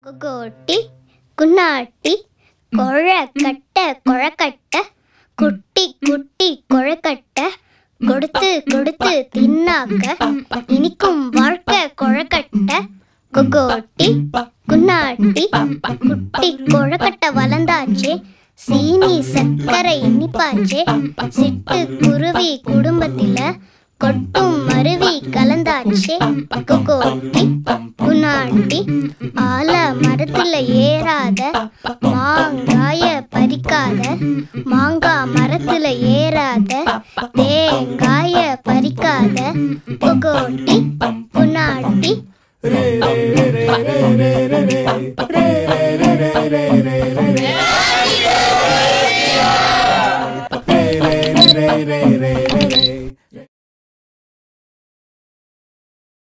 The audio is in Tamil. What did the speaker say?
கோட்டி குன்னாட்டி கொழக்கட்ட கொழக்கட்ட குட்டி குட்டி கொழக்கட்ட கொடுத்து கொடுத்து தின்னாக்க இனிக்கும் வாழ்க்கை கொழக்கட்ட கொகோட்டி குன்னாட்டி குட்டி கொழக்கட்ட வளர்ந்தாச்சே சீனி சர்க்கரை இனிப்பாச்சே சிட்டு குருவி குடும்பத்தில கொட்டும் மருவி கலந்தாச்சே கொகோட்டி குன்னாட்டி ஆல மரத்துல ஏறாத மாங்காய பறிக்காத மாங்கா மரத்துல ஏறாத தேங்காய பறிக்காத கொகோட்டி குன்னாட்டி re re re re re re re re re re re re re